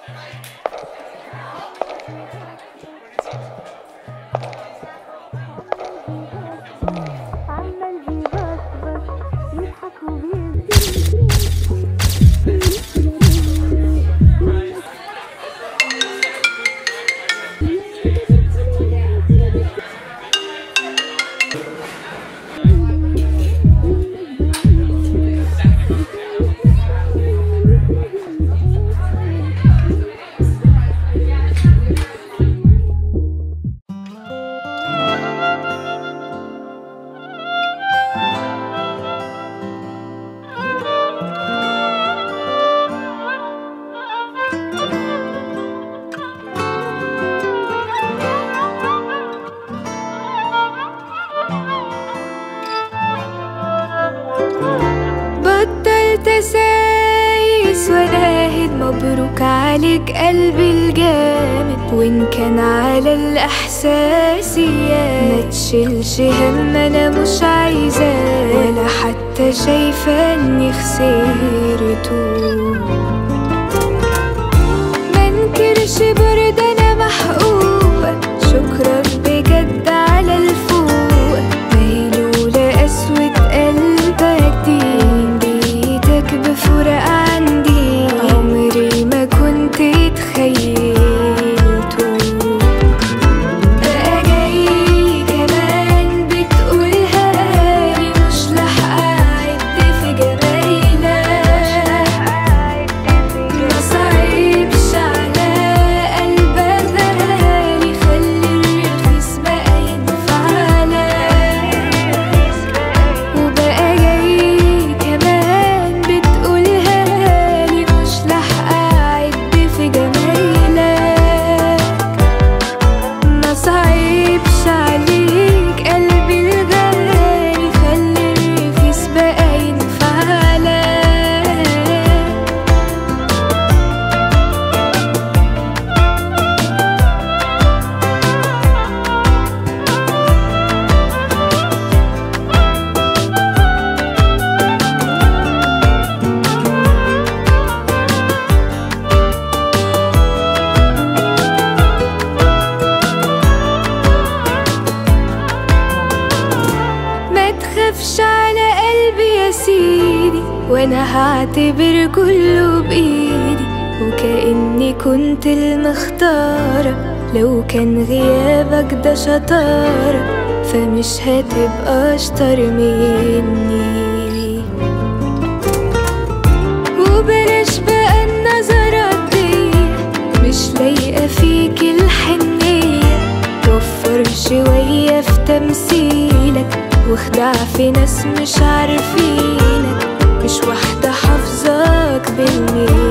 عمال بيبصبص يضحك وبيبتسم بطلت سايس ولاهد مبروك عليك قلبي الجامد وان كان على الاحساسيات ما تشيلش هم انا مش عايزة ولا حتى شايفة اني خسرته منكرش برد انا محقوقة شكرا بجد على الفوق ما لولا قسوة قلبك دي بيتك بفرق عندي عمري ما كنت تخيلته بقى جاي كمان بتقولها لي مش لاحقة أعد في جمايلك ما صعبش على قلبك غالي خلي الرخيص بقى ينفعلك وبقى جاي كمان بتقولها لي مش لاحقة أعد في جمايلك ما صعبش عليك قلبي الغالي خلي الرخيص بقى ينفعلك ما تخافش على قلبي يا سيدي وانا هعتبر كله بايدي وكأني كنت المختارة لو كان غيابك ده شطارة فمش هتبقى اشطر مني وبلاش بقى النظرات دي مش لايقة فيك الحنية وفر شوية في تمثيلك واخدع في ناس مش عارفينك مش واحدة حافظاك بالمية